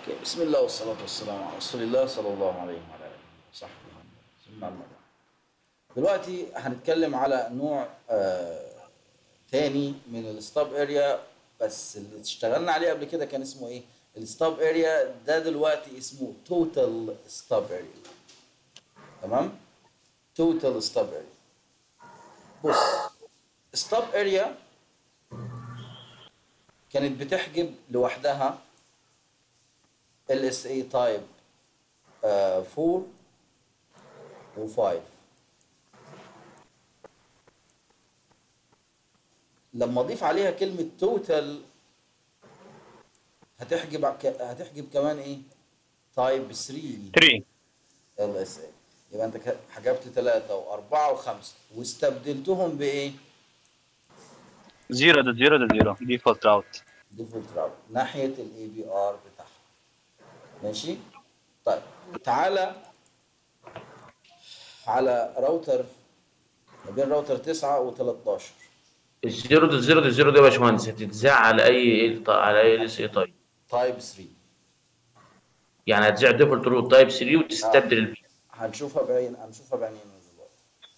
اوكي بسم الله والصلاة والسلام على رسول الله صلى الله عليه وعلى آله وصحبه ثم أما بعد. دلوقتي هنتكلم على نوع آه تاني من الستاب اريا بس اللي اشتغلنا عليه قبل كده كان اسمه ايه؟ الستاب اريا ده دلوقتي اسمه توتال ستاب اريا تمام؟ توتال ستاب اريا بص ستاب اريا كانت بتحجب لوحدها LSA type uh, 4 و 5 لما اضيف عليها كلمة توتال هتحجب هتحجب كمان ايه؟ تايب 3 3 LSA يبقى انت ك- حجبت ثلاثة وأربعة وخمسة واستبدلتهم بإيه؟ 0 ده 0 ده 0 ديفولت راوت ديفولت راوت ناحية الاي بي ار بتاعها ماشي طيب تعالى على راوتر ما بين راوتر 9 و13 الزيرو ده الزيرو ده الزيرو ده يا باشمهندس هتتذاع على اي ايه على اي اس اي تايب تايب 3 يعني هتذاع ديفولت روت تايب 3 وتستبدل البي هنشوفها بعين هنشوفها بعينينا دلوقتي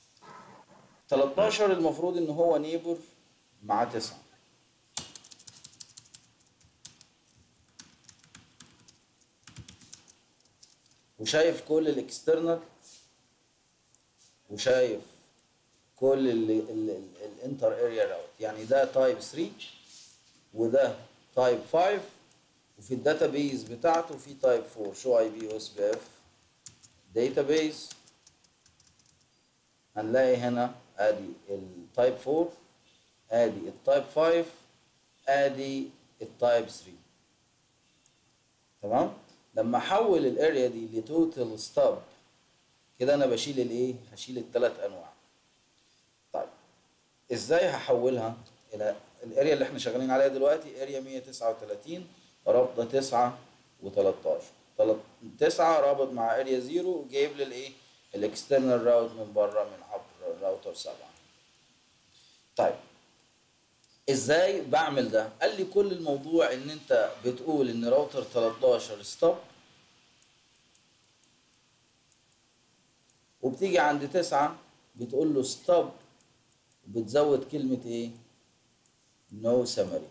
13 المفروض ان هو نيبر مع 9 وشايف كل الاكسترنال وشايف كل الانتر اريا راوت يعني ده تايب 3 وده تايب 5 وفي الداتابيز بتاعته في تايب 4 شو اي بي اس بي اف داتابيز هنلاقي هنا ادي التايب 4 ادي التايب 5 ادي التايب 3 تمام لما احول الاريا دي لتوتال ستاب كده انا بشيل الايه هشيل الثلاث انواع طيب ازاي هحولها الى الاريا اللي احنا شغالين عليها دلوقتي اريا 139 رابطه 9 و13 9 رابط مع اريا 0 وجايب لي الايه الاكسترنال راوت من بره من عبر الراوتر 7 طيب ازاي بعمل ده قال لي كل الموضوع ان انت بتقول ان راوتر 13 ستوب وبتيجي عند 9 بتقول له ستوب وبتزود كلمة ايه نو سمري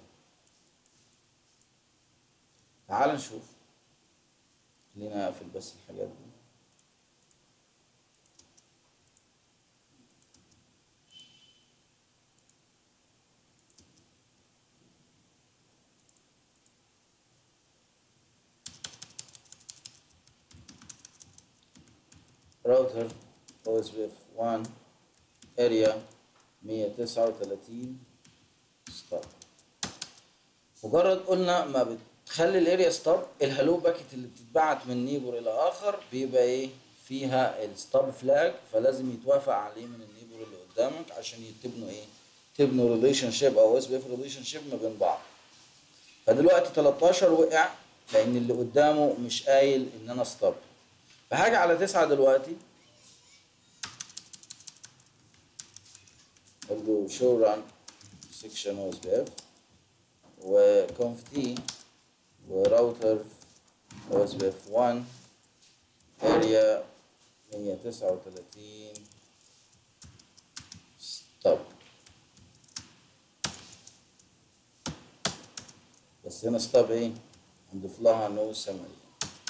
تعال نشوف خلينا اقفل بس الحاجات دي راوتر او اس بي اف 1 اريا 139 ستار مجرد قلنا ما بتخلي الاريا ستار الهالو باكيت اللي بتتبعت من نيبر الى اخر بيبقى ايه فيها الستاب فلاج فلازم يتوافق عليه من النيبر اللي قدامك عشان تبنوا ايه تبنوا ريليشن شيب او اس بي اف ريليشن شيب ما بين بعض فدلوقتي 13 وقع لان اللي قدامه مش قايل ان انا ستاب فهاجي على 9 دلوقتي اقول له شو ران سكشن او اس بي اف وكونف تي وراوتر او اس بي اف 1 اريا 139 ستوب بس هنا ستوب ايه هنضيف لها نو سمري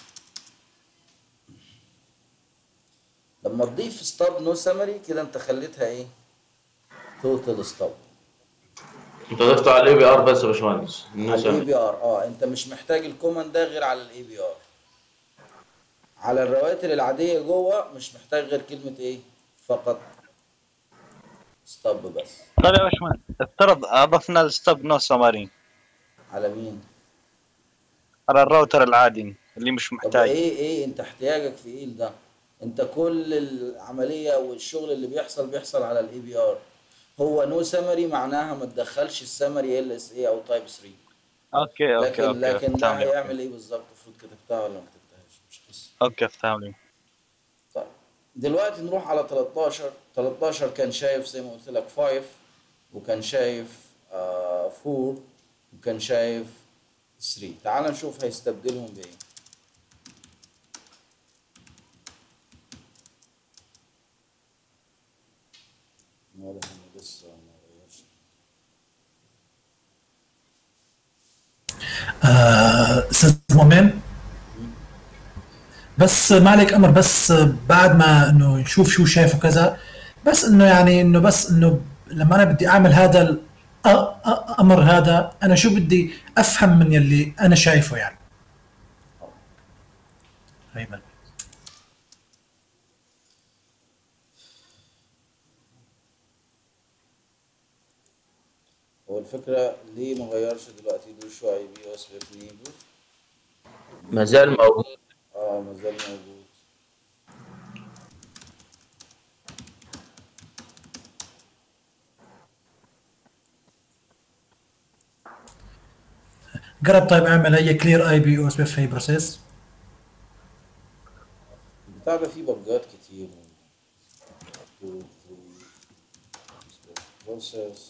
لما تضيف ستوب نو سمري كده انت خليتها ايه توتال ستوب انت ضفت على الاي بي ار بس يا باشمهندس على الاي بي ار اه انت مش محتاج الكوماند ده غير على الاي بي ار على الرواتر العاديه جوه مش محتاج غير كلمه ايه فقط ستوب بس طيب يا باشمهندس افترض اضفنا الستوب نو سماري على مين على الراوتر العادي اللي مش طب محتاج ايه ايه انت احتياجك في ايه ده انت كل العمليه والشغل اللي بيحصل بيحصل على الاي بي ار هو نو سمري معناها ما تدخلش السمري ال اس اي او تايب 3 اوكي اوكي لكن اوكي لكن ده افتهم لي هيعمل ايه بالظبط المفروض كتبتها ولا ما كتبتهاش مش قصه اوكي افتهم لي طيب دلوقتي نروح على 13 13 كان شايف زي ما قلت لك 5 وكان شايف آه 4 وكان شايف 3 تعال نشوف هيستبدلهم بايه آه، استاذ مؤمن بس ما عليك امر بس بعد ما انه نشوف شو شايف وكذا بس انه يعني انه بس انه لما انا بدي اعمل هذا الامر هذا انا شو بدي افهم من يلي انا شايفه يعني ايمن هو الفكرة ليه ما غيرش دلوقتي دول شو اي بي اس بي نيبر ما زال موجود اه ما زال موجود جرب طيب اعمل هي كلير اي بي او اس بي في بروسيس البتاع ده فيه بجات كتير two, three, process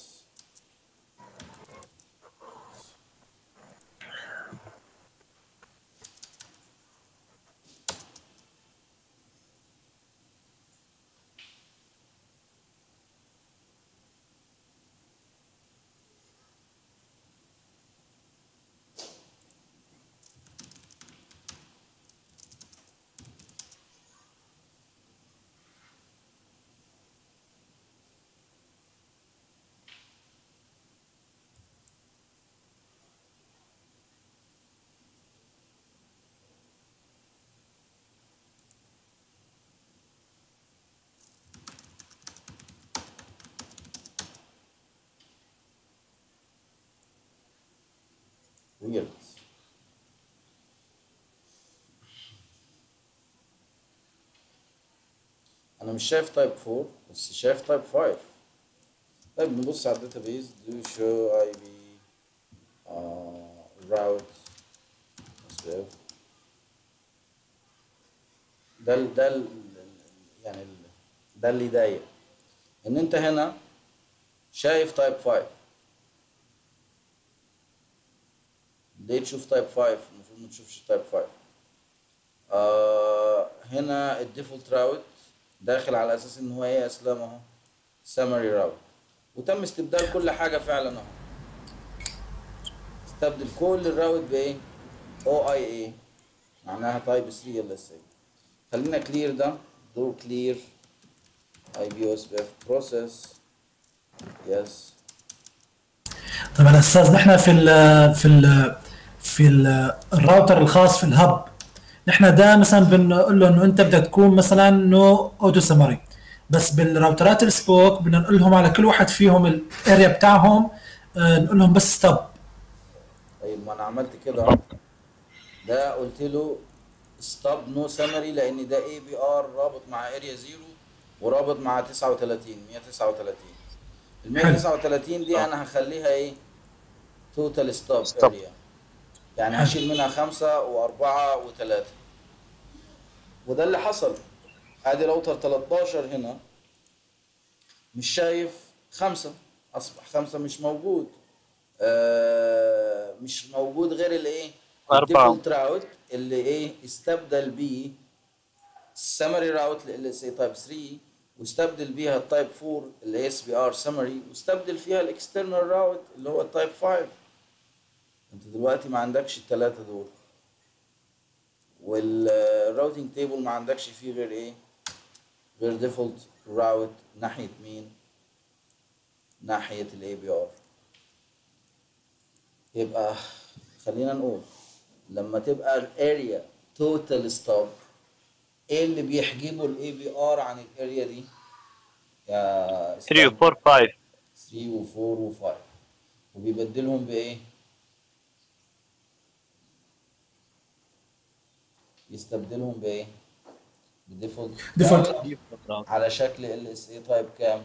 weird انا مش شايف تايب 4 بس شايف تايب 5 طيب نبص على الداتابيز do show ib uh, route SPF. ده ال ده ال يعني ال ده اللي يضايق ان انت هنا شايف تايب 5 ليه تشوف تايب 5 المفروض ما تشوفش تايب 5 آه هنا الديفولت راوت داخل على اساس ان هو ايه يا اسلام اهو سمري راوت وتم استبدال كل حاجه فعلا اهو استبدل كل الراوت بايه او اي اي معناها تايب 3 ال اس اي خلينا كلير ده دور كلير اي بي او اس بي اف بروسيس يس طبعا يا استاذ نحن في ال في ال في ال الراوتر الخاص في الهب نحن ده مثلا بنقول له انه انت بدك تكون مثلا نو اوتو سمري بس بالراوترات السبوك بدنا نقول لهم على كل واحد فيهم الاريا بتاعهم آه، نقول لهم بس ستوب طيب ما انا عملت كده اهو. ده قلت له ستوب نو سمري لان ده اي بي ار رابط مع اريا زيرو ورابط مع 39 139 ال 139 دي انا هخليها ايه توتال ستوب Stop. اريا يعني هشيل منها خمسة وأربعة وثلاثة وده اللي حصل ادي راوتر 13 هنا مش شايف خمسة أصبح خمسة مش موجود آه مش موجود غير الايه أربعة. الديفولت راوت اللي ايه استبدل بيه السمري راوت ال اس اي تايب 3 واستبدل بيها التايب 4 اللي اس بي ار سمري واستبدل فيها الاكسترنال راوت اللي هو التايب 5 انت دلوقتي ما عندكش الثلاثه دول والراوتنج تيبل ما عندكش فيه غير ايه غير ديفولت راوت ناحيه مين ناحيه الاي بي ار يبقى خلينا نقول لما تبقى الاريا توتال ستوب ايه اللي بيحجبه الاي بي ار عن الاريا دي يا 3 و 4 5 3 و4 و5 وبيبدلهم بايه يستبدلهم بايه بديفولت ديفولت على شكل ال اس اي تايب كام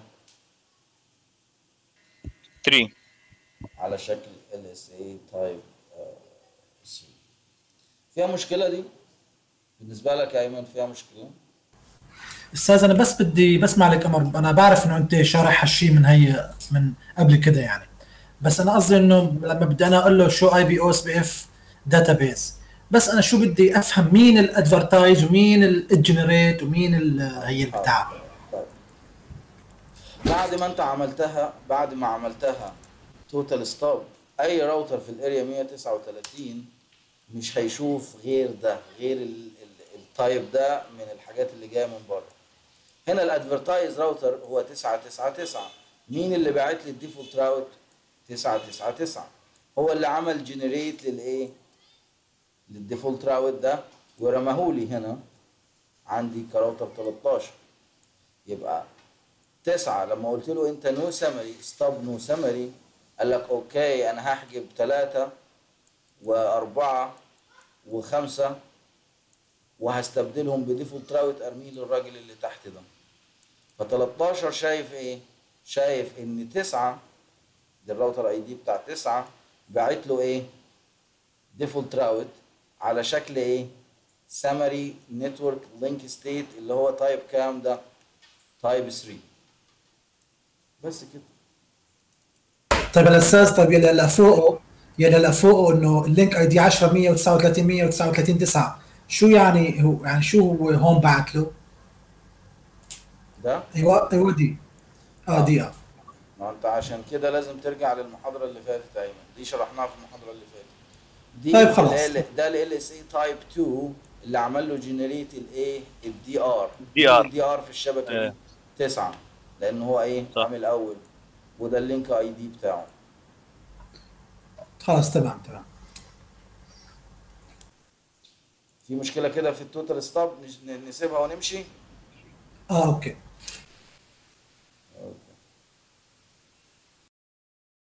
3 على شكل ال اس اي تايب 3 فيها مشكله دي بالنسبه لك يا ايمن فيها مشكله استاذ انا بس بدي بسمع لك امر انا بعرف انه انت شارح هالشيء من هي من قبل كده يعني بس انا قصدي انه لما بدي انا اقول له شو اي بي او اس بي اف داتابيز بس انا شو بدي افهم مين الادفرتايز ومين الجنريت ومين ال- هي البتاع طيب بعد ما انت عملتها بعد ما عملتها توتال ستوب اي راوتر في الاريا 139 مش هيشوف غير ده غير ال- ال- التايب ده من الحاجات اللي جايه من بره هنا الادفرتايز راوتر هو 999 مين اللي باعت لي الديفولت راوت 999 هو اللي عمل جنريت للايه للديفولت راوت ده ورماهولي هنا عندي كراوتر 13 يبقى تسعة لما قلت له انت نو سمري ستوب نو سمري قال لك اوكي انا هحجب ثلاثة واربعة وخمسة وهستبدلهم بديفولت راوت ارميه للراجل اللي تحت ده ف 13 شايف ايه؟ شايف ان تسعة ده الراوتر اي دي بتاع تسعة باعت له ايه؟ ديفولت راوت على شكل ايه؟ سمري نتورك لينك ستيت اللي هو تايب كام ده؟ تايب 3 بس كده طيب الاستاذ طيب يلي هلا فوقه يلي هلا فوقه انه اللينك اي دي 10 139 139 9 شو يعني هو يعني شو هو هون بعت له؟ ده ايوه ايوه دي اه دي اه ما انت عشان كده لازم ترجع للمحاضره اللي فاتت ايمن دي شرحناها في المحاضره اللي فاتت دي طيب خلاص. ال- ده ال اس اي تايب 2 اللي عمل له جنريت الايه الدي ار DR. الدي ار في الشبكه دي ايه. تسعة لان هو ايه صح. عامل اول وده اللينك اي دي بتاعه خلاص تمام تمام في مشكله كده في التوتال ستوب نسيبها ونمشي اه اوكي